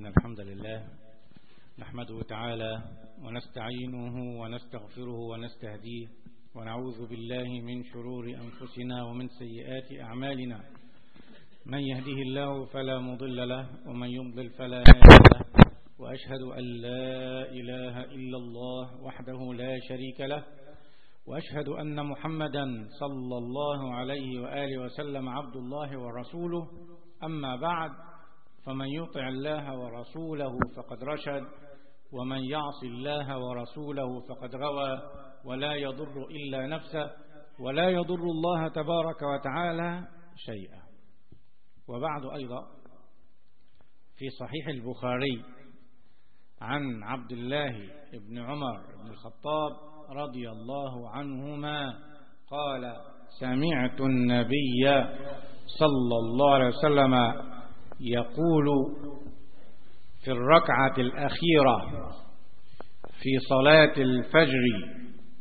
إن الحمد لله نحمده تعالى ونستعينه ونستغفره ونستهديه ونعوذ بالله من شرور أنفسنا ومن سيئات أعمالنا من يهده الله فلا مضل له ومن يضلل فلا هادي له وأشهد أن لا إله إلا الله وحده لا شريك له وأشهد أن محمدا صلى الله عليه وآله وسلم عبد الله ورسوله أما بعد فمن يطع الله ورسوله فقد رشد ومن يعص الله ورسوله فقد غوى ولا يضر إلا نفسه ولا يضر الله تبارك وتعالى شيئا وبعد أيضا في صحيح البخاري عن عبد الله بن عمر بن الخطاب رضي الله عنهما قال سمعت النبي صلى الله عليه وسلم يقول في الركعة الأخيرة في صلاة الفجر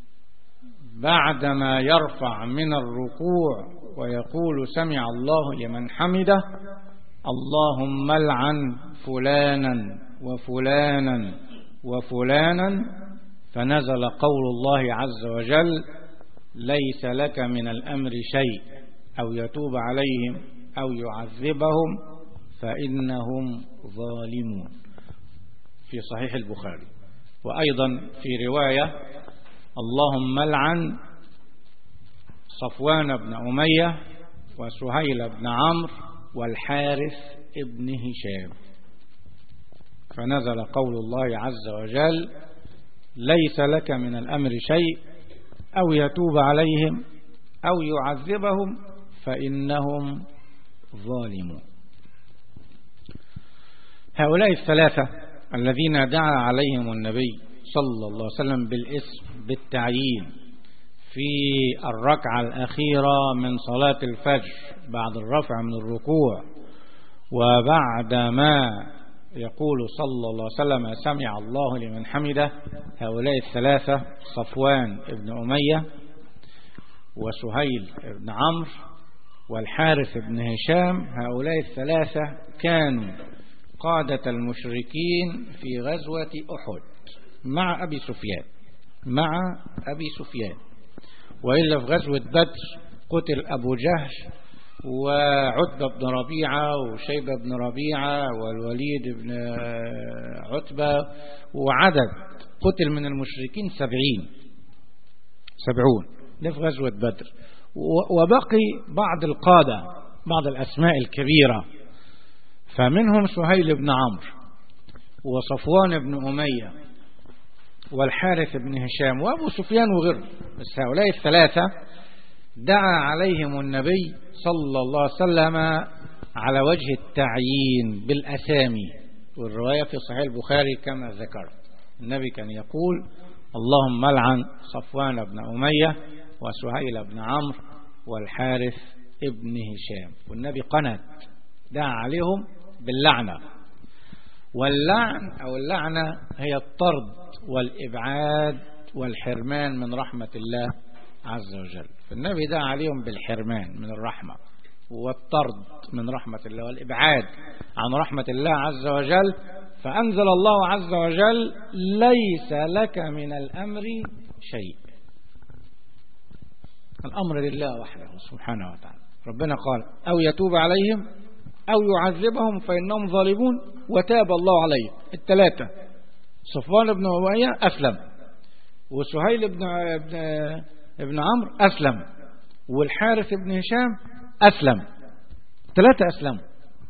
بعدما يرفع من الركوع ويقول سمع الله لمن حمده اللهم لعن فلانا وفلانا وفلانا فنزل قول الله عز وجل ليس لك من الأمر شيء أو يتوب عليهم أو يعذبهم فإنهم ظالمون في صحيح البخاري وأيضا في رواية اللهم لعن صفوان بن أمية وسهيل بن عمرو والحارث ابن هشام فنزل قول الله عز وجل ليس لك من الأمر شيء أو يتوب عليهم أو يعذبهم فإنهم ظالمون هؤلاء الثلاثة الذين دعا عليهم النبي صلى الله عليه وسلم بالاسم بالتعيين في الركعة الأخيرة من صلاة الفجر بعد الرفع من الركوع وبعدما يقول صلى الله عليه وسلم سمع الله لمن حمده هؤلاء الثلاثة صفوان بن أمية وسهيل بن عمرو والحارث بن هشام هؤلاء الثلاثة كانوا قادة المشركين في غزوة أحد مع أبي سفيان مع أبي سفيان وإلا في غزوة بدر قتل أبو جهش وعتبة بن ربيعة وشيبة بن ربيعة والوليد بن عتبة وعدد قتل من المشركين سبعين سبعون ده في غزوة بدر وبقي بعض القادة بعض الأسماء الكبيرة فمنهم سهيل بن عمرو وصفوان بن أمية والحارث بن هشام وأبو سفيان وغيره بس هؤلاء الثلاثة دعا عليهم النبي صلى الله عليه وسلم على وجه التعيين بالأسامي والرواية في صحيح البخاري كما ذكرت النبي كان يقول اللهم لعن صفوان بن أمية وسهيل بن عمرو والحارث ابن هشام والنبي قنت دعا عليهم باللعنة واللعن أو اللعنة هي الطرد والإبعاد والحرمان من رحمة الله عز وجل فالنبي دعا عليهم بالحرمان من الرحمة والطرد من رحمة الله والإبعاد عن رحمة الله عز وجل فأنزل الله عز وجل ليس لك من الأمر شيء الأمر لله وحده سبحانه وتعالى ربنا قال أو يتوب عليهم أو يعذبهم فإنهم ظالمون وتاب الله عليهم الثلاثة صفوان بن أمية أسلم وسهيل بن ابن, ابن عمرو أسلم والحارث بن هشام أسلم ثلاثة أسلموا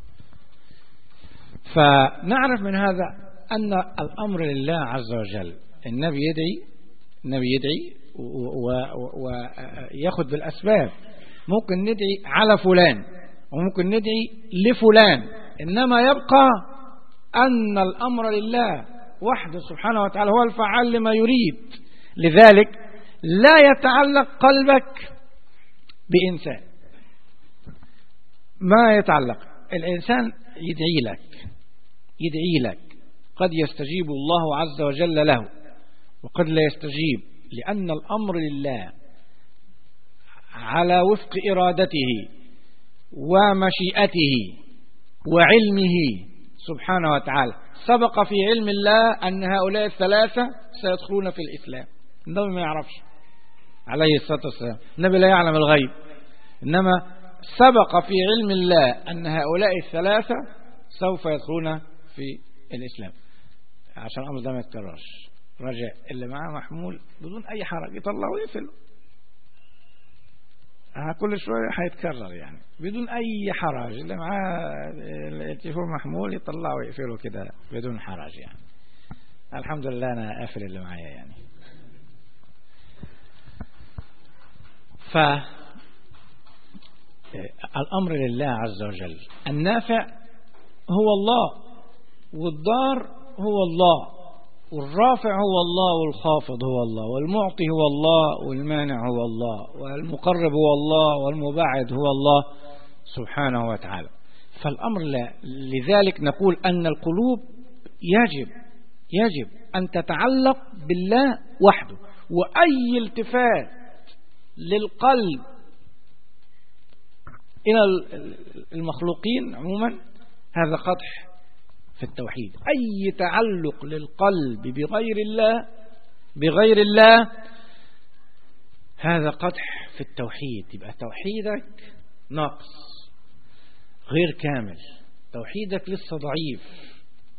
فنعرف من هذا أن الأمر لله عز وجل النبي يدعي النبي يدعي وياخذ بالأسباب ممكن ندعي على فلان وممكن ندعي لفلان إنما يبقى أن الأمر لله وحده سبحانه وتعالى هو الفعال لما يريد لذلك لا يتعلق قلبك بإنسان ما يتعلق الإنسان يدعي لك يدعي لك قد يستجيب الله عز وجل له وقد لا يستجيب لأن الأمر لله على وفق إرادته ومشيئته وعلمه سبحانه وتعالى سبق في علم الله أن هؤلاء الثلاثة سيدخلون في الإسلام النبي ما يعرفش عليه الصلاة والسلام النبي لا يعلم الغيب إنما سبق في علم الله أن هؤلاء الثلاثة سوف يدخلون في الإسلام عشان الأمر ده ما يتكررش رجع اللي معاه محمول بدون أي حرج يطلعه ويقفله كل شوية هيتكرر يعني بدون أي حرج اللي معاه التليفون محمول يطلعه ويقفله كده بدون حرج يعني الحمد لله أنا قافل اللي معايا يعني ف الأمر لله عز وجل النافع هو الله والضار هو الله والرافع هو الله والخافض هو الله والمعطي هو الله والمانع هو الله والمقرب هو الله والمبعد هو الله سبحانه وتعالى فالأمر لا لذلك نقول أن القلوب يجب يجب أن تتعلق بالله وحده وأي التفات للقلب إلى المخلوقين عموما هذا قدح في التوحيد أي تعلق للقلب بغير الله بغير الله هذا قدح في التوحيد يبقى توحيدك ناقص غير كامل توحيدك لسه ضعيف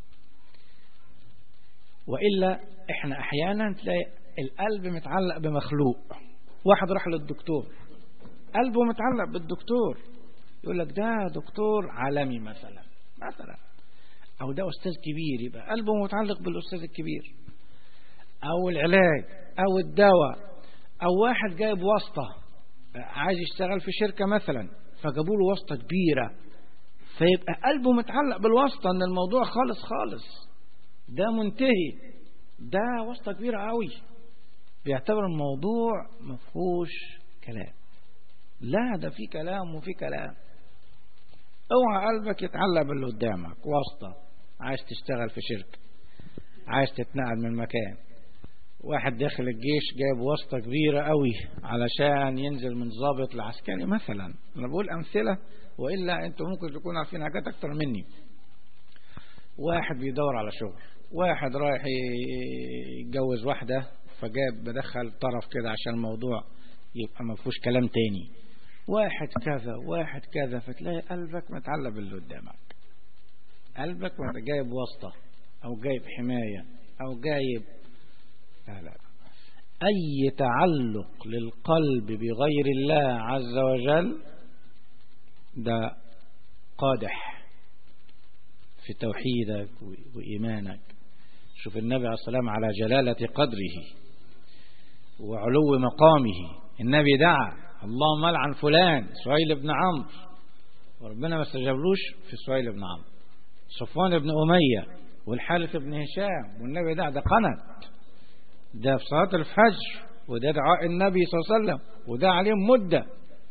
وإلا احنا احيانا تلاقي القلب متعلق بمخلوق واحد راح للدكتور قلبه متعلق بالدكتور يقول لك ده دكتور عالمي مثلا مثلا أو ده أستاذ كبير يبقى قلبه متعلق بالأستاذ الكبير أو العلاج أو الدواء أو واحد جايب واسطة عايز يشتغل في شركة مثلا فجابوا له واسطة كبيرة فيبقى قلبه متعلق بالواسطة أن الموضوع خالص خالص ده منتهي ده واسطة كبيرة قوي بيعتبر الموضوع مفهوش كلام لا ده في كلام وفي كلام اوعى قلبك يتعلق باللي قدامك واسطة عايز تشتغل في شركة عايز تتنقل من مكان واحد داخل الجيش جايب واسطة كبيرة قوي علشان ينزل من ضابط لعسكري مثلا انا بقول امثلة والا انتم ممكن تكونوا عارفين حاجات اكتر مني واحد بيدور على شغل واحد رايح يتجوز واحدة فجاب بدخل طرف كده عشان الموضوع يبقى ما فيهوش كلام تاني واحد كذا واحد كذا فتلاقي قلبك متعلق باللي قدامك قلبك جايب واسطة أو جايب حماية أو جايب لا لا أي تعلق للقلب بغير الله عز وجل ده قادح في توحيدك وإيمانك شوف النبي عليه السلام على جلالة قدره وعلو مقامه النبي دعا اللهم لعن فلان سهيل بن عمرو وربنا ما استجابلوش في سهيل بن عمرو صفوان بن أمية والحارث بن هشام والنبي ده ده قنت ده في صلاة الفجر وده دعاء النبي صلى الله عليه وسلم وده عليهم مدة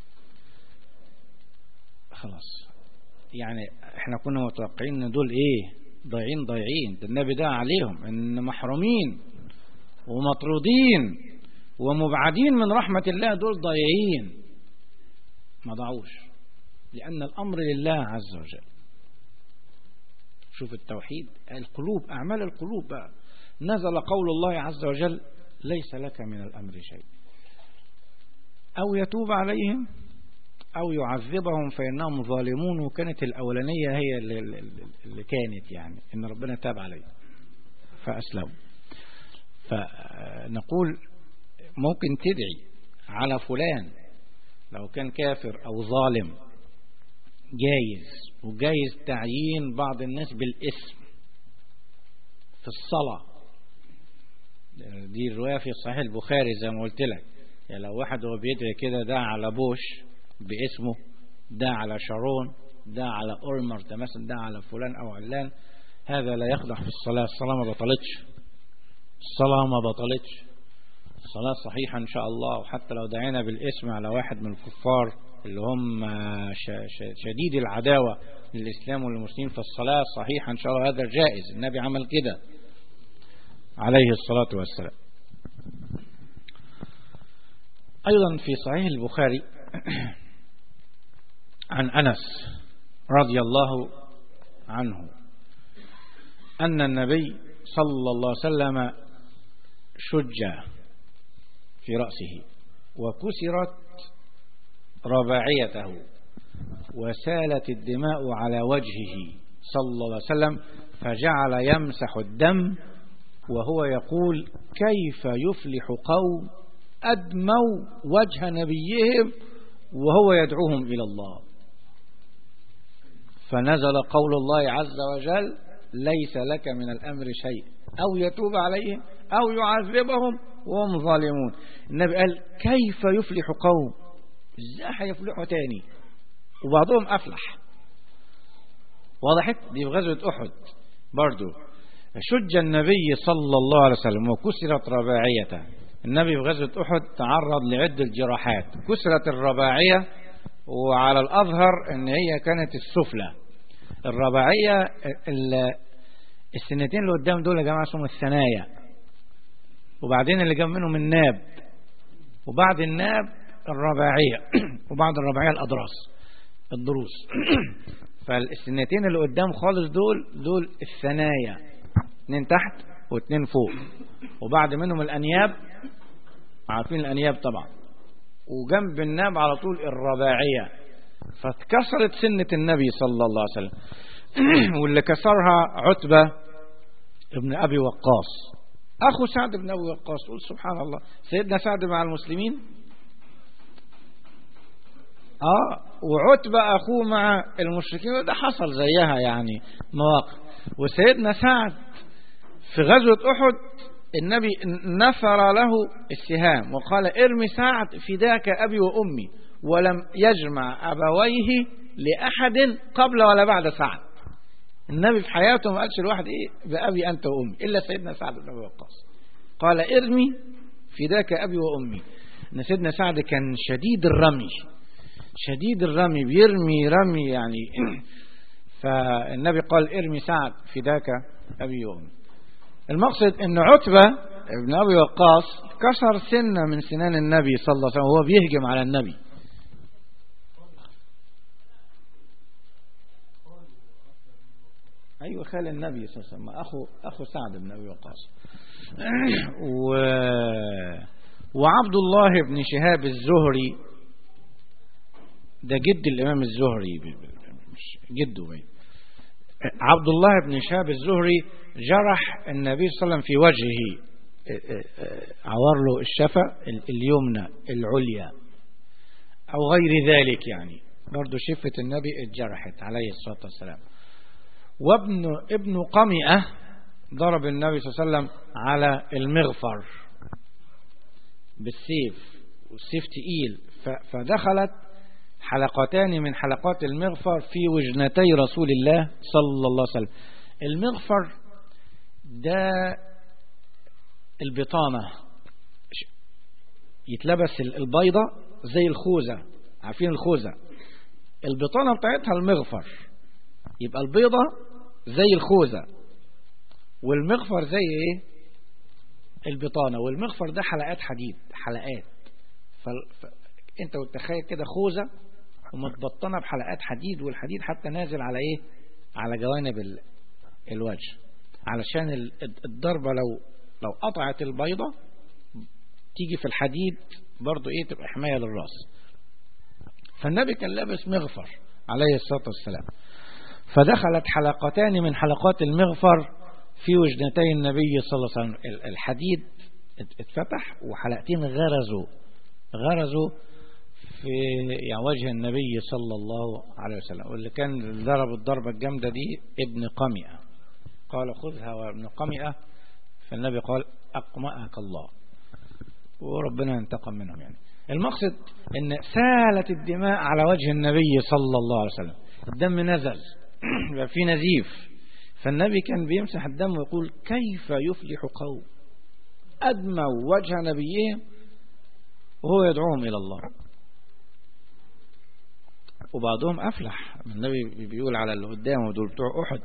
خلاص يعني احنا كنا متوقعين ان دول ايه ضايعين ضايعين ده النبي ده عليهم ان محرومين ومطرودين ومبعدين من رحمة الله دول ضايعين ما ضاعوش لأن الأمر لله عز وجل شوف التوحيد القلوب أعمال القلوب بقى نزل قول الله عز وجل ليس لك من الأمر شيء أو يتوب عليهم أو يعذبهم فإنهم ظالمون وكانت الأولانية هي اللي, اللي كانت يعني إن ربنا تاب عليهم فأسلموا فنقول ممكن تدعي على فلان لو كان كافر أو ظالم جايز وجايز تعيين بعض الناس بالاسم في الصلاة دي الرواية في صحيح البخاري زي ما قلت لك يعني لو واحد هو بيدعي كده ده على بوش باسمه ده على شارون ده على أورمر ده مثلا ده على فلان أو علان هذا لا يخضع في الصلاة الصلاة ما بطلتش الصلاة ما بطلتش الصلاة صحيحة إن شاء الله وحتى لو دعينا بالاسم على واحد من الكفار اللي هم شديد العداوة للإسلام والمسلمين فالصلاة صحيحة إن شاء الله هذا جائز النبي عمل كده عليه الصلاة والسلام أيضا في صحيح البخاري عن أنس رضي الله عنه أن النبي صلى الله عليه وسلم شج في رأسه وكسرت رباعيته وسالت الدماء على وجهه صلى الله عليه وسلم فجعل يمسح الدم وهو يقول كيف يفلح قوم أدموا وجه نبيهم وهو يدعوهم إلى الله فنزل قول الله عز وجل ليس لك من الأمر شيء أو يتوب عليهم أو يعذبهم وهم ظالمون النبي قال كيف يفلح قوم ازاي هيفلحوا تاني وبعضهم أفلح وضحت دي في غزوة أحد برضو شج النبي صلى الله عليه وسلم وكسرت رباعيته النبي في غزوة أحد تعرض لعدة جراحات كسرت الرباعية وعلى الأظهر أن هي كانت السفلى الرباعية السنتين اللي قدام دول يا جماعة اسمهم الثنايا وبعدين اللي جنب منهم الناب وبعد الناب الرباعية وبعد الرباعية الأضراس الضروس فالسنتين اللي قدام خالص دول دول الثنايا اتنين تحت واتنين فوق وبعد منهم الأنياب عارفين الأنياب طبعا وجنب الناب على طول الرباعية فاتكسرت سنة النبي صلى الله عليه وسلم واللي كسرها عتبة ابن أبي وقاص أخو سعد بن أبي وقاص قول سبحان الله سيدنا سعد مع المسلمين آه وعتبة أخوه مع المشركين ده حصل زيها يعني مواقف وسيدنا سعد في غزوة أحد النبي نثر له السهام وقال ارمي سعد فداك أبي وأمي ولم يجمع أبويه لأحد قبل ولا بعد سعد النبي في حياته ما قالش الواحد إيه بأبي أنت وأمي إلا سيدنا سعد بن أبي وقاص قال ارمي فداك أبي وأمي ان سيدنا سعد كان شديد الرمي شديد الرمي بيرمي رمي يعني فالنبي قال ارمي سعد فداك أبي وأمي المقصد ان عتبة ابن ابي وقاص كسر سنة من سنان النبي صلى الله عليه وسلم وهو بيهجم على النبي ايوه خال النبي صلى الله عليه وسلم اخو اخو سعد بن ابي وقاص و... وعبد الله بن شهاب الزهري ده جد الامام الزهري مش جده بين عبد الله بن شهاب الزهري جرح النبي صلى الله عليه وسلم في وجهه عور له الشفة اليمنى العليا أو غير ذلك يعني برضو شفة النبي اتجرحت عليه الصلاة والسلام وابن ابن قمئة ضرب النبي صلى الله عليه وسلم على المغفر بالسيف والسيف تقيل فدخلت حلقتان من حلقات المغفر في وجنتي رسول الله صلى الله عليه وسلم المغفر ده البطانة يتلبس البيضة زي الخوذة عارفين الخوذة البطانة بتاعتها المغفر يبقى البيضة زي الخوذة والمغفر زي ايه البطانة والمغفر ده حلقات حديد حلقات فانت وتخيل كده خوذة ومتبطنة بحلقات حديد والحديد حتى نازل على ايه على جوانب الوجه علشان الضربة لو لو قطعت البيضة تيجي في الحديد برضو ايه تبقى حماية للراس فالنبي كان لابس مغفر عليه الصلاة والسلام فدخلت حلقتان من حلقات المغفر في وجنتي النبي صلى الله عليه وسلم الحديد اتفتح وحلقتين غرزوا غرزوا في يعني وجه النبي صلى الله عليه وسلم واللي كان ضرب الضربة الجامدة دي ابن قمئة قال خذها وابن قمئة فالنبي قال أقمأك الله وربنا ينتقم منهم يعني المقصد ان سالت الدماء على وجه النبي صلى الله عليه وسلم الدم نزل يبقى في نزيف فالنبي كان بيمسح الدم ويقول كيف يفلح قوم أدموا وجه نبيهم وهو يدعوهم إلى الله وبعضهم أفلح النبي بيقول على اللي قدامه دول بتوع أحد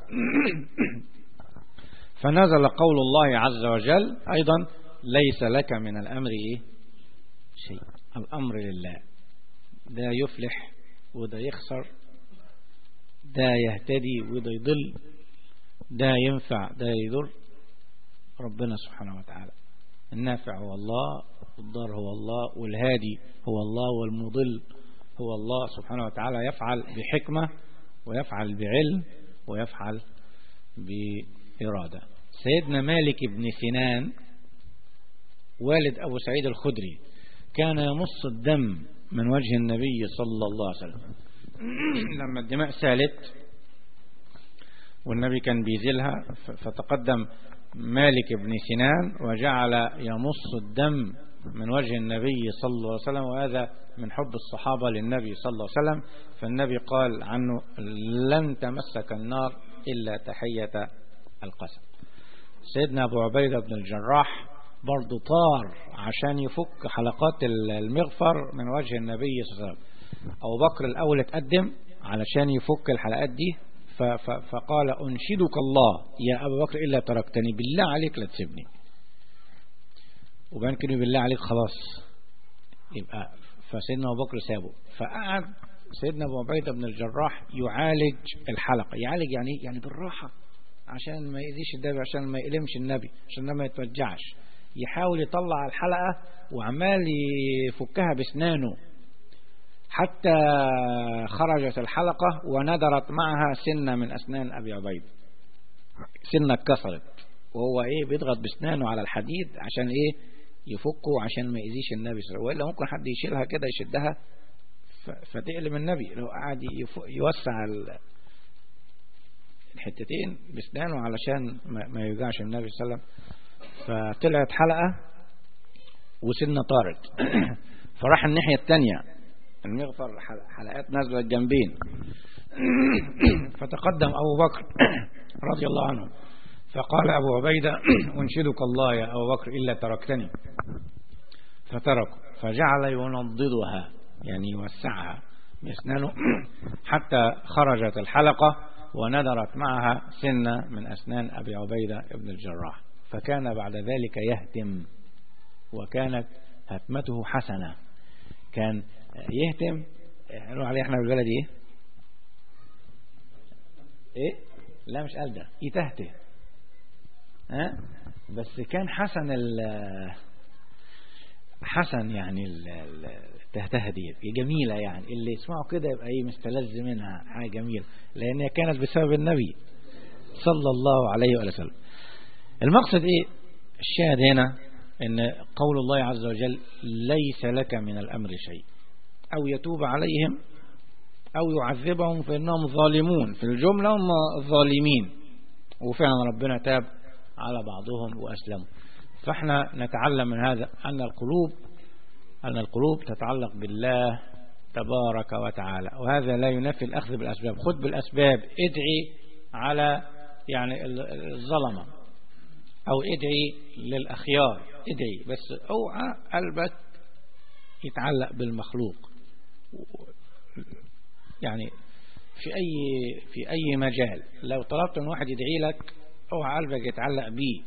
فنزل قول الله عز وجل أيضا ليس لك من الأمر إيه شيء الأمر لله ده يفلح وده يخسر ده يهتدي وده يضل ده ينفع ده يضر ربنا سبحانه وتعالى النافع هو الله والضار هو الله والهادي هو الله والمضل هو الله سبحانه وتعالى يفعل بحكمة ويفعل بعلم ويفعل بإرادة سيدنا مالك بن سنان والد أبو سعيد الخدري كان يمص الدم من وجه النبي صلى الله عليه وسلم لما الدماء سالت والنبي كان بيزيلها فتقدم مالك بن سنان وجعل يمص الدم من وجه النبي صلى الله عليه وسلم وهذا من حب الصحابة للنبي صلى الله عليه وسلم فالنبي قال عنه لن تمسك النار إلا تحية القسم سيدنا أبو عبيدة بن الجراح برضو طار عشان يفك حلقات المغفر من وجه النبي صلى الله عليه وسلم أبو بكر الأول اتقدم علشان يفك الحلقات دي فقال أنشدك الله يا أبو بكر إلا تركتني بالله عليك لا تسيبني وبان كده بالله عليك خلاص يبقى فسيدنا أبو بكر سابه فقعد سيدنا أبو عبيدة بن الجراح يعالج الحلقة يعالج يعني يعني بالراحة عشان ما يأذيش النبي عشان ما يألمش النبي عشان ما يتوجعش يحاول يطلع الحلقة وعمال يفكها بسنانه حتى خرجت الحلقة وندرت معها سنة من أسنان أبي عبيد سنة اتكسرت وهو إيه بيضغط بسنانه على الحديد عشان إيه يفكه عشان ما يأذيش النبي صلى الله عليه وسلم وإلا ممكن حد يشيلها كده يشدها فتقلم النبي لو قعد يوسع الحتتين بسنانه علشان ما يوجعش النبي صلى الله عليه وسلم فطلعت حلقة وسنة طارت فراح الناحية التانية المغفر حلقات نازلة الجنبين فتقدم أبو بكر رضي الله عنه فقال أبو عبيدة أنشدك الله يا أبو بكر إلا تركتني فترك فجعل ينضدها يعني يوسعها بأسنانه حتى خرجت الحلقة وندرت معها سنة من أسنان أبي عبيدة ابن الجراح فكان بعد ذلك يهتم وكانت هتمته حسنة كان يهتم قالوا عليه احنا بالبلد ايه ايه لا مش قال ده يتهته ها بس كان حسن ال حسن يعني التهتهه دي جميلة يعني اللي يسمعه كده يبقى ايه مستلذ منها حاجة جميلة لان هي كانت بسبب النبي صلى الله عليه وسلم المقصد ايه الشاهد هنا ان قول الله عز وجل ليس لك من الامر شيء او يتوب عليهم او يعذبهم فانهم ظالمون في الجملة هم ظالمين وفعلا ربنا تاب على بعضهم واسلموا فاحنا نتعلم من هذا ان القلوب ان القلوب تتعلق بالله تبارك وتعالى وهذا لا ينفي الاخذ بالاسباب خذ بالاسباب ادعي على يعني الظلمه أو ادعي للأخيار ادعي بس اوعى قلبك يتعلق بالمخلوق يعني في أي في أي مجال لو طلبت من واحد يدعي لك اوعى قلبك يتعلق بيه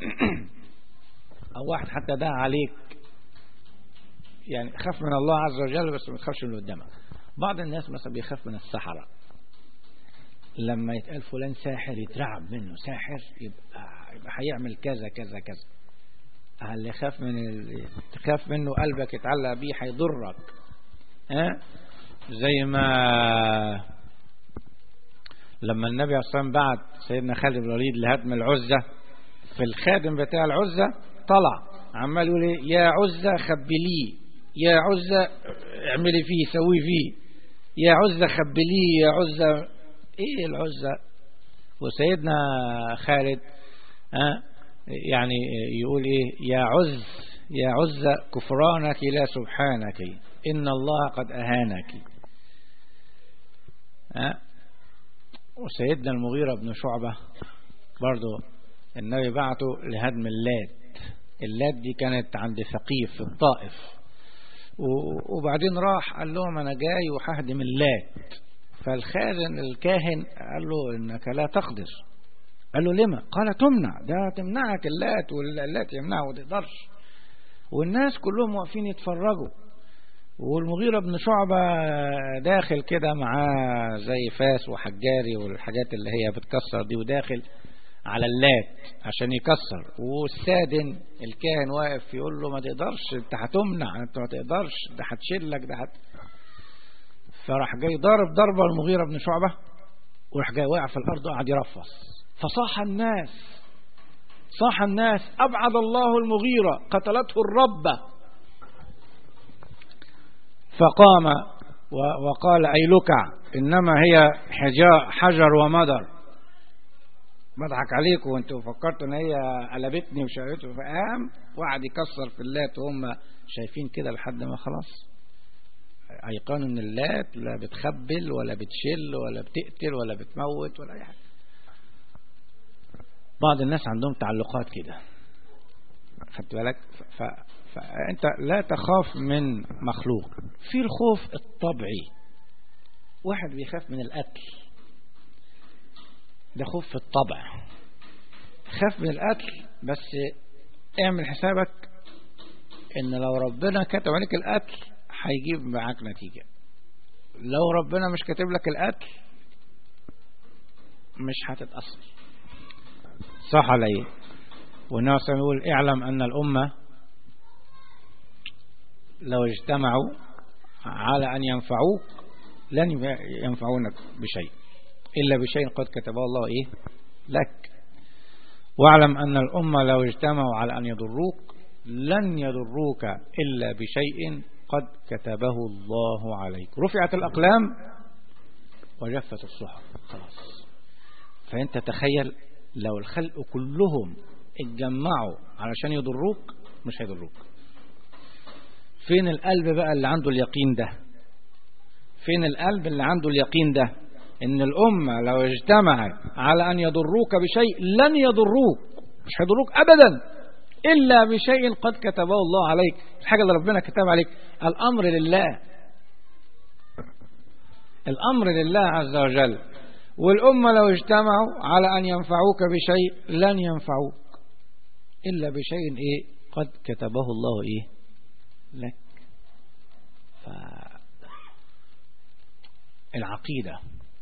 أو واحد حتى دعا عليك يعني خاف من الله عز وجل بس ما تخافش من اللي قدامك بعض الناس مثلا بيخاف من السحرة لما يتقال فلان ساحر يترعب منه ساحر يبقى يبقى هيعمل كذا كذا كذا اللي خاف من ال... تخاف منه قلبك يتعلق بيه هيضرك ها زي ما لما النبي عليه الصلاه والسلام بعت سيدنا خالد بن الوليد لهدم العزة في الخادم بتاع العزة طلع عمال يقول يا عزة خبليه يا عزة اعملي فيه سوي فيه يا عزة خبليه يا عزة ايه العزة وسيدنا خالد ها يعني يقول ايه يا عز يا عز كفرانك لا سبحانك إن الله قد أهانك ها وسيدنا المغيرة بن شعبة برضو النبي بعته لهدم اللات اللات دي كانت عند ثقيف في الطائف وبعدين راح قال لهم أنا جاي وههدم اللات فالخازن الكاهن قال له إنك لا تقدر قال له لما قال تمنع ده تمنعك اللات واللات يمنعه ما تقدرش والناس كلهم واقفين يتفرجوا والمغيرة بن شعبة داخل كده معاه زي فاس وحجاري والحاجات اللي هي بتكسر دي وداخل على اللات عشان يكسر والسادن الكاهن واقف يقول له ما تقدرش انت هتمنع انت ما تقدرش ده هتشيلك ده هت... فراح جاي ضارب ضربة المغيرة بن شعبة وراح جاي واقع في الأرض وقعد يرفص فصاح الناس صاح الناس أبعد الله المغيرة قتلته الربة فقام وقال أيلكع إنما هي حجر ومدر بضحك عليكم وانتوا فكرتوا ان هي قلبتني وشالته فقام وقعد يكسر في اللات وهم شايفين كده لحد ما خلاص ايقان ان اللات لا بتخبل ولا بتشل ولا بتقتل ولا بتموت ولا اي حاجه بعض الناس عندهم تعلقات كده خدت بالك ف... فانت لا تخاف من مخلوق في الخوف الطبيعي واحد بيخاف من القتل ده خوف في الطبع خاف من القتل بس اعمل حسابك ان لو ربنا كتب عليك القتل هيجيب معاك نتيجة لو ربنا مش كاتب لك القتل مش هتتأثر صح علي والنبي صلى يقول اعلم ان الأمة لو اجتمعوا على أن ينفعوك لن ينفعونك بشيء إلا بشيء قد كتبه الله إيه لك واعلم أن الأمة لو اجتمعوا على أن يضروك لن يضروك إلا بشيء قد كتبه الله عليك رفعت الأقلام وجفت الصحف خلاص فأنت تخيل لو الخلق كلهم اتجمعوا علشان يضروك مش هيضروك فين القلب بقى اللي عنده اليقين ده فين القلب اللي عنده اليقين ده ان الامة لو اجتمعت على ان يضروك بشيء لن يضروك مش هيضروك ابدا الا بشيء قد كتبه الله عليك الحاجة اللي ربنا كتب عليك الامر لله الامر لله عز وجل والامة لو اجتمعوا على ان ينفعوك بشيء لن ينفعوك الا بشيء ايه قد كتبه الله ايه لك ف العقيدة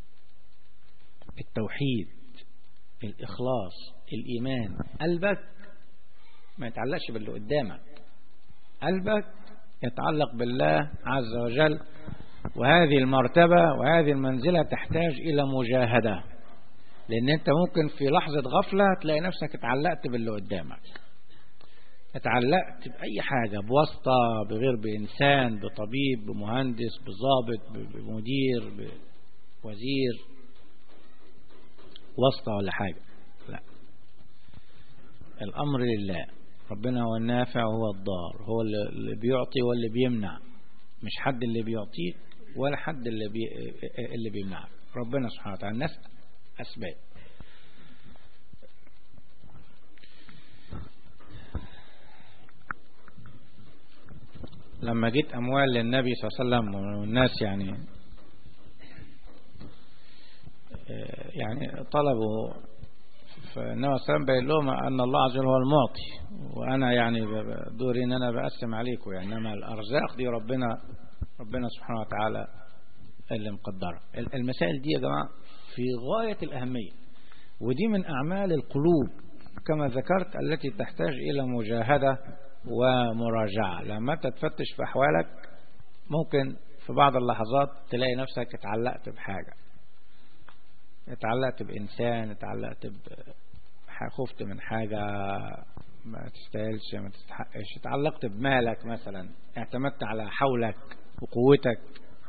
التوحيد الإخلاص الإيمان قلبك ما يتعلقش باللي قدامك قلبك يتعلق بالله عز وجل وهذه المرتبة وهذه المنزلة تحتاج إلى مجاهدة لأن أنت ممكن في لحظة غفلة تلاقي نفسك اتعلقت باللي قدامك اتعلقت بأي حاجة بواسطة بغير بإنسان بطبيب بمهندس بضابط بمدير بوزير واسطة ولا حاجة لا الأمر لله ربنا هو النافع وهو الضار هو اللي بيعطي واللي بيمنع مش حد اللي بيعطيك ولا حد اللي بي اللي بيمنعك ربنا سبحانه وتعالى الناس أسباب لما جيت أموال للنبي صلى الله عليه وسلم والناس يعني يعني طلبوا فالنبي صلى الله عليه وسلم بين لهم أن الله عز وجل هو المعطي وأنا يعني دوري أن أنا بقسم عليكم يعني إنما الأرزاق دي ربنا ربنا سبحانه وتعالى اللي مقدرها المسائل دي يا جماعة في غاية الأهمية ودي من أعمال القلوب كما ذكرت التي تحتاج إلى مجاهدة ومراجعة لما أنت تفتش في أحوالك ممكن في بعض اللحظات تلاقي نفسك اتعلقت بحاجة اتعلقت بإنسان اتعلقت ب... خفت من حاجة ما تستاهلش ما تستحقش اتعلقت بمالك مثلا اعتمدت على حولك وقوتك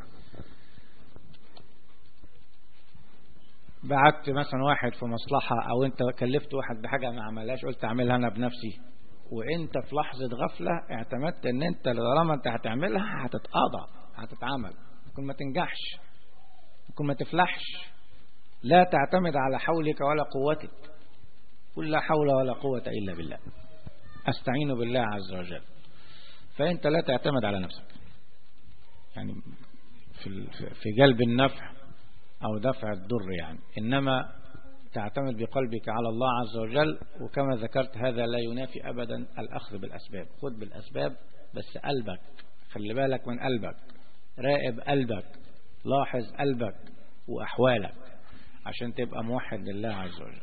بعت مثلا واحد في مصلحة او انت كلفت واحد بحاجة ما عملهاش قلت اعملها انا بنفسي وانت في لحظة غفلة اعتمدت ان انت طالما انت هتعملها هتتقاضى هتتعمل ممكن ما تنجحش ممكن ما تفلحش لا تعتمد على حولك ولا قوتك قل لا حول ولا قوة إلا بالله أستعين بالله عز وجل فأنت لا تعتمد على نفسك يعني في في جلب النفع أو دفع الضر يعني إنما تعتمد بقلبك على الله عز وجل وكما ذكرت هذا لا ينافي أبدا الأخذ بالأسباب خذ بالأسباب بس قلبك خلي بالك من قلبك راقب قلبك لاحظ قلبك وأحوالك عشان تبقى موحد لله عز وجل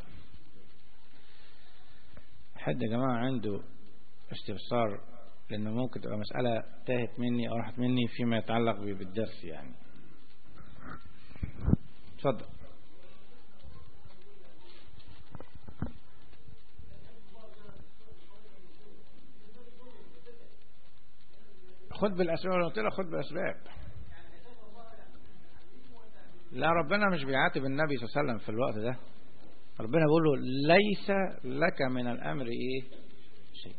حد يا جماعة عنده استفسار لأنه ممكن تبقى مسألة تاهت مني أو راحت مني فيما يتعلق بالدرس يعني اتفضل خد بالأسباب لو قلت لك خد بالأسباب لا ربنا مش بيعاتب النبي صلى الله عليه وسلم في الوقت ده ربنا بيقول له ليس لك من الأمر إيه شيء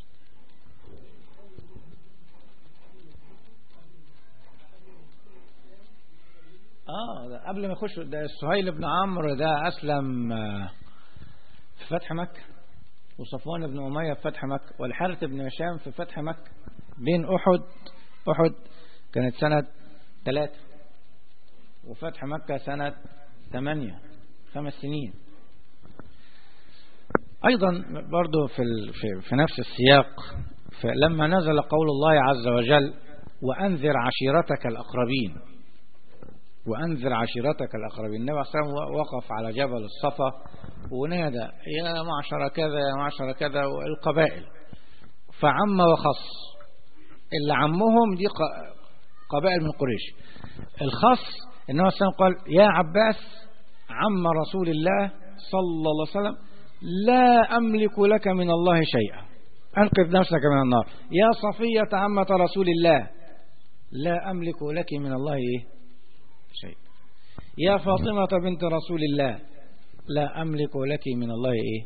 آه ده قبل ما يخش ده سهيل بن عمرو ده أسلم في فتح مكة وصفوان بن أمية في فتح مكة والحارث بن هشام في فتح مكة بين أحد أحد كانت سنة ثلاثة وفتح مكة سنة ثمانية خمس سنين أيضا برضو في, في, في نفس السياق لما نزل قول الله عز وجل وأنذر عشيرتك الأقربين وأنذر عشيرتك الأقربين النبي صلى الله عليه وسلم وقف على جبل الصفا ونادى يا معشر كذا يا معشر كذا والقبائل فعم وخص اللي عمهم دي قبائل من قريش الخاص النبي صلى الله عليه وسلم قال يا عباس عم رسول الله صلى الله عليه وسلم لا أملك لك من الله شيئا أنقذ نفسك من النار يا صفية عمة رسول الله لا أملك لك من الله إيه؟ شيء يا فاطمة بنت رسول الله لا أملك لك من الله إيه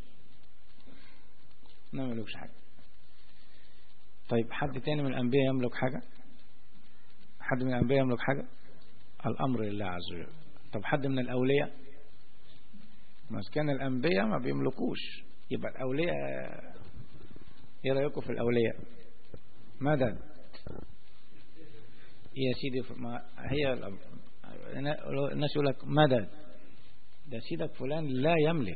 ما أملكش حاجة طيب حد تاني من الأنبياء يملك حاجة حد من الأنبياء يملك حاجة الأمر لله عز وجل طب حد من الأولياء ما كان الأنبياء ما بيملكوش يبقى الأولياء ايه رأيكم في الأولياء مدد يا سيدي ما هي الناس يقول لك مدد ده سيدك فلان لا يملك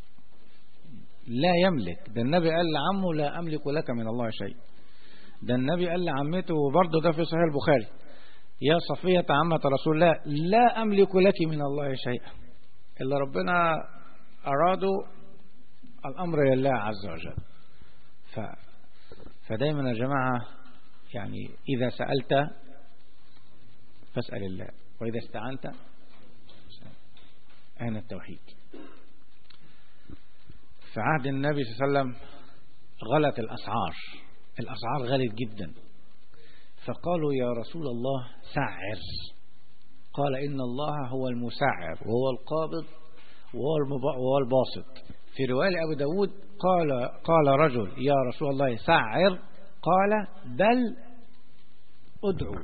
لا يملك ده النبي قال لعمه لا أملك لك من الله شيء ده النبي قال لعمته وبرضه ده في صحيح البخاري يا صفية عمة رسول الله لا أملك لك من الله شيئا إلا ربنا أرادوا الأمر لله عز وجل ف فدايما يا جماعة يعني إذا سألت فاسأل الله وإذا استعنت أين التوحيد في عهد النبي صلى الله عليه وسلم غلت الأسعار الأسعار غلت جدا فقالوا يا رسول الله سعر قال إن الله هو المسعر وهو القابض وهو الباسط في رواية أبو داود قال قال رجل يا رسول الله سعر قال بل ادعو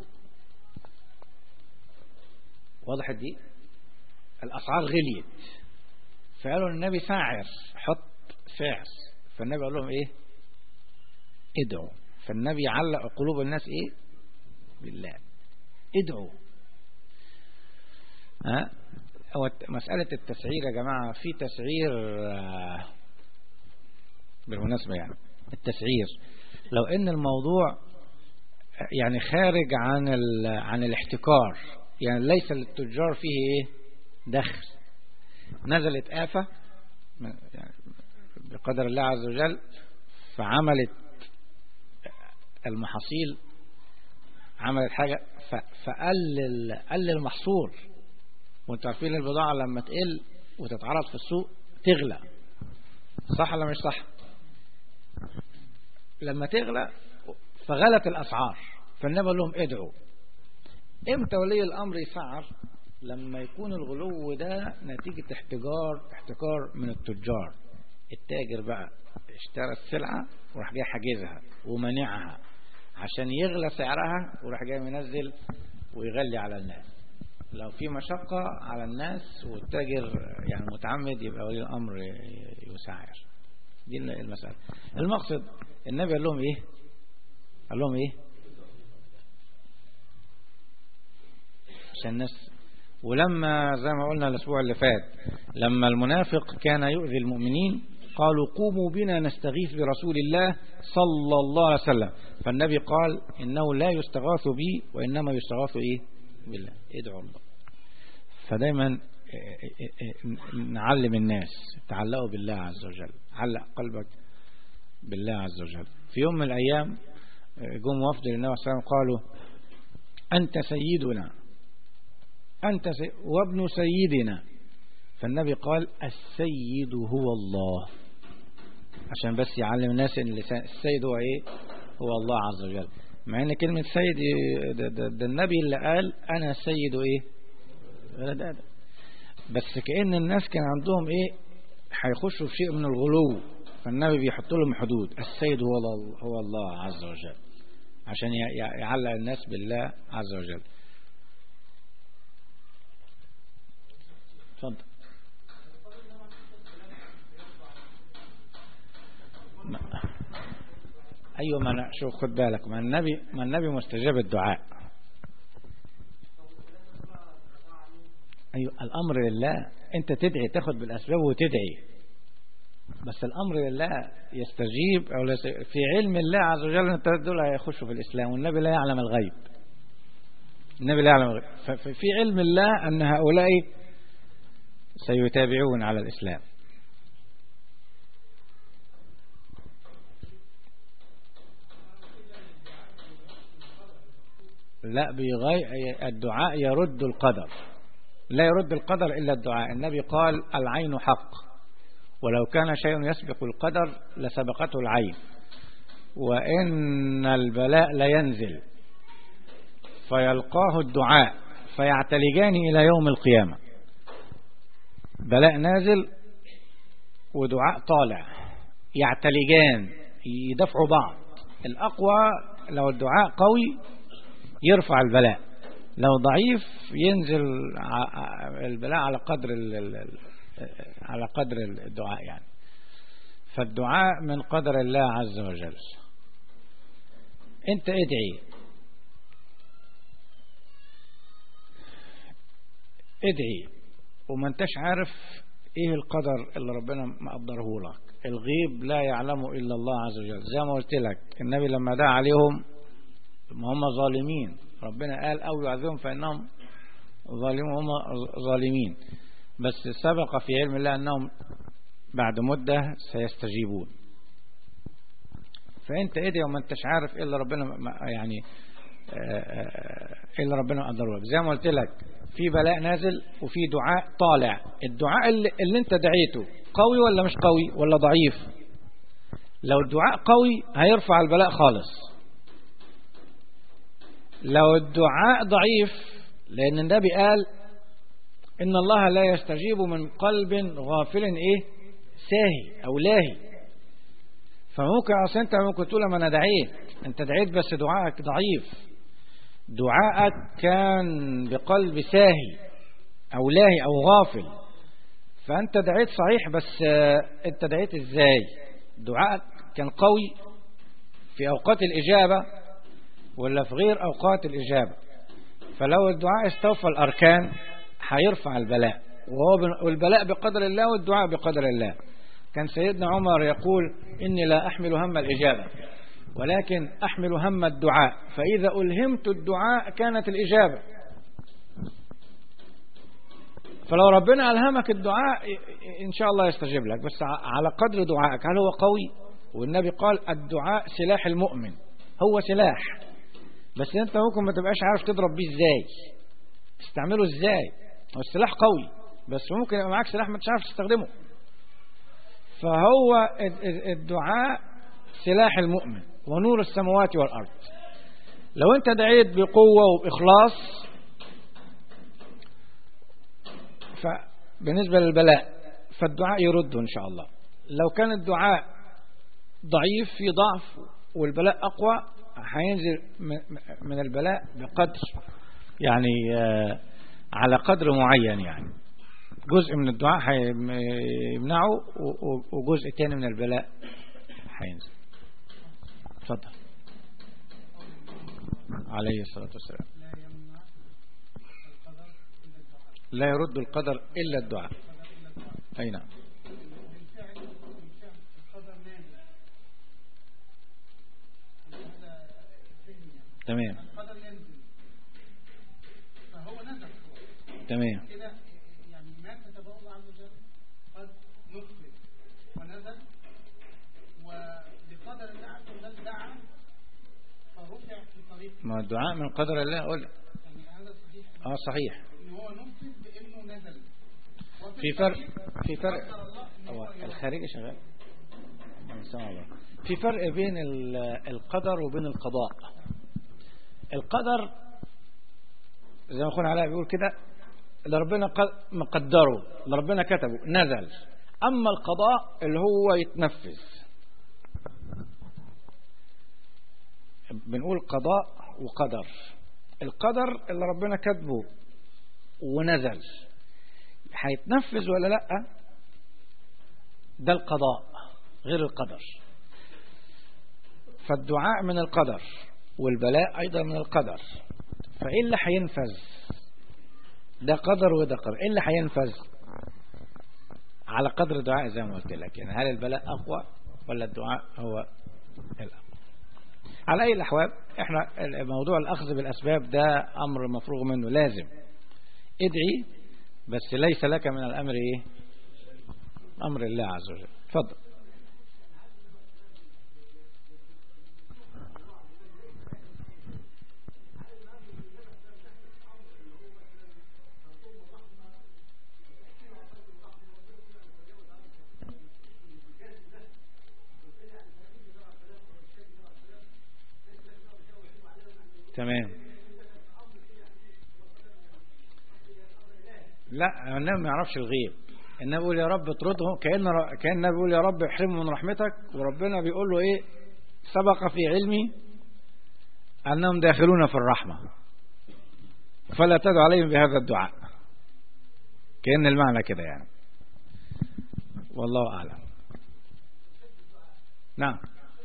وضحت دي الأسعار غليت فقالوا النبي سعر حط سعر فالنبي قال لهم ايه ادعوا فالنبي علق قلوب الناس ايه بالله ادعوا ها هو مسألة التسعير يا جماعة في تسعير بالمناسبة يعني التسعير لو ان الموضوع يعني خارج عن عن الاحتكار يعني ليس للتجار فيه ايه دخل نزلت آفة يعني بقدر الله عز وجل فعملت المحاصيل عملت حاجة فقلل قل المحصول وانتوا عارفين البضاعة لما تقل وتتعرض في السوق تغلى صح ولا مش صح لما تغلى فغلت الأسعار فالنبي قال لهم ادعوا امتى ولي الأمر يسعر لما يكون الغلو ده نتيجة احتجار احتكار من التجار التاجر بقى اشترى السلعة وراح جاي حاجزها ومنعها عشان يغلى سعرها وراح جاي منزل ويغلي على الناس لو في مشقة على الناس والتاجر يعني متعمد يبقى ولي الأمر يسعر دي المسألة المقصد النبي قال لهم ايه قال لهم ايه عشان الناس ولما زي ما قلنا الأسبوع اللي فات لما المنافق كان يؤذي المؤمنين قالوا قوموا بنا نستغيث برسول الله صلى الله عليه وسلم فالنبي قال إنه لا يستغاث بي وإنما يستغاث إيه بالله ادعوا الله فدايما نعلم الناس تعلقوا بالله عز وجل علق قلبك بالله عز وجل في يوم من الأيام جم وفد للنبي صلى الله عليه وسلم قالوا أنت سيدنا أنت سي وابن سيدنا فالنبي قال السيد هو الله عشان بس يعلم الناس ان السيد هو ايه هو الله عز وجل مع ان كلمة سيد ده, ده, ده النبي اللي قال انا سيد ايه ده ده بس كأن الناس كان عندهم ايه هيخشوا في شيء من الغلو فالنبي بيحط لهم حدود السيد هو الله, هو الله عز وجل عشان يعلق الناس بالله عز وجل اتفضل ايوه ما أنا شوف خد بالك ما النبي ما النبي مستجاب الدعاء ايوه الامر لله انت تدعي تاخد بالاسباب وتدعي بس الامر لله يستجيب او في علم الله عز وجل ان دول هيخشوا في الاسلام والنبي لا يعلم الغيب النبي لا يعلم الغيب ففي علم الله ان هؤلاء سيتابعون على الاسلام لا بيغير الدعاء يرد القدر لا يرد القدر إلا الدعاء النبي قال العين حق ولو كان شيء يسبق القدر لسبقته العين وإن البلاء لينزل فيلقاه الدعاء فيعتلجان إلى يوم القيامة بلاء نازل ودعاء طالع يعتلجان يدفعوا بعض الأقوى لو الدعاء قوي يرفع البلاء لو ضعيف ينزل البلاء على قدر على قدر الدعاء يعني فالدعاء من قدر الله عز وجل انت ادعي ادعي وما انتش عارف ايه القدر اللي ربنا مقدره لك الغيب لا يعلمه الا الله عز وجل زي ما قلت لك النبي لما دعا عليهم ما هم ظالمين ربنا قال أو يعذبهم فإنهم ظالمون هم ظالمين بس سبق في علم الله أنهم بعد مدة سيستجيبون فأنت ادعي وما انتش عارف إلا ربنا يعني إلا ربنا قدره لك زي ما قلت لك في بلاء نازل وفي دعاء طالع الدعاء اللي, اللي انت دعيته قوي ولا مش قوي ولا ضعيف لو الدعاء قوي هيرفع البلاء خالص لو الدعاء ضعيف لأن النبي قال إن الله لا يستجيب من قلب غافل إيه ساهي أو لاهي فممكن أصلا أنت ممكن تقول ما أنا دعيت أنت دعيت بس دعائك ضعيف دعائك كان بقلب ساهي أو لاهي أو غافل فأنت دعيت صحيح بس أنت دعيت إزاي دعائك كان قوي في أوقات الإجابة ولا في غير أوقات الإجابة فلو الدعاء استوفى الأركان هيرفع البلاء وهو والبلاء بقدر الله والدعاء بقدر الله كان سيدنا عمر يقول إني لا أحمل هم الإجابة ولكن أحمل هم الدعاء فإذا ألهمت الدعاء كانت الإجابة فلو ربنا ألهمك الدعاء إن شاء الله يستجيب لك بس على قدر دعائك هل هو قوي والنبي قال الدعاء سلاح المؤمن هو سلاح بس انت ممكن ما تبقاش عارف تضرب بيه ازاي تستعمله ازاي هو السلاح قوي بس ممكن يبقى معاك سلاح ما انتش عارف تستخدمه فهو الدعاء سلاح المؤمن ونور السماوات والأرض لو انت دعيت بقوة وبإخلاص فبالنسبة للبلاء فالدعاء يرده إن شاء الله لو كان الدعاء ضعيف في ضعف والبلاء أقوى هينزل من البلاء بقدر يعني على قدر معين يعني جزء من الدعاء هيمنعه وجزء تاني من البلاء هينزل اتفضل عليه الصلاة والسلام لا يرد القدر إلا الدعاء أي نعم تمام القدر ينزل فهو نزل تمام كده يعني ما كتبه الله عز وجل قد نفذ ونزل وبقدر الله عز وجل دعا فرفع في طريق ما الدعاء من قدر الله قول يعني هذا صحيح اه صحيح ان هو نفذ بانه نزل وفي في فرق الطريق في فرق قدر الله إن هو هو ينزل. الخارجي شغال سمع الله. في فرق بين ال- القدر وبين القضاء القدر زي ما اخونا علاء بيقول كده اللي ربنا ق- مقدره اللي ربنا كتبه نزل اما القضاء اللي هو يتنفذ بنقول قضاء وقدر القدر اللي ربنا كتبه ونزل هيتنفذ ولا لا ده القضاء غير القدر فالدعاء من القدر والبلاء أيضا من القدر فإيه اللي هينفذ ده قدر وده قدر إيه اللي هينفذ على قدر الدعاء زي ما قلت لك يعني هل البلاء أقوى ولا الدعاء هو الأقوى على أي الأحوال احنا موضوع الأخذ بالأسباب ده أمر مفروغ منه لازم ادعي بس ليس لك من الأمر إيه أمر الله عز وجل تفضل تمام لا النبي ما يعرفش الغيب النبي بيقول يا رب اطردهم كأن ر... كأن النبي بيقول يا رب احرمهم من رحمتك وربنا بيقول له ايه سبق في علمي أنهم داخلون في الرحمة فلا تدعو عليهم بهذا الدعاء كأن المعنى كده يعني والله أعلم نعم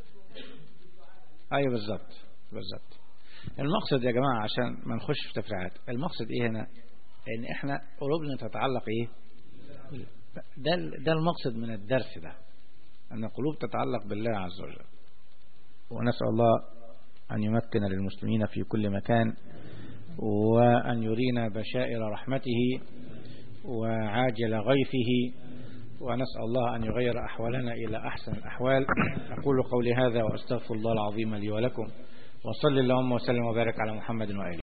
أيوة بالظبط بالظبط المقصد يا جماعة عشان ما نخش في تفريعات المقصد ايه هنا ان احنا قلوبنا تتعلق ايه ده ده المقصد من الدرس ده ان القلوب تتعلق بالله عز وجل ونسأل الله أن يمكن للمسلمين في كل مكان وأن يرينا بشائر رحمته وعاجل غيثه ونسأل الله أن يغير أحوالنا إلى أحسن الأحوال أقول قولي هذا وأستغفر الله العظيم لي ولكم وصل اللهم وسلم وبارك على محمد وآله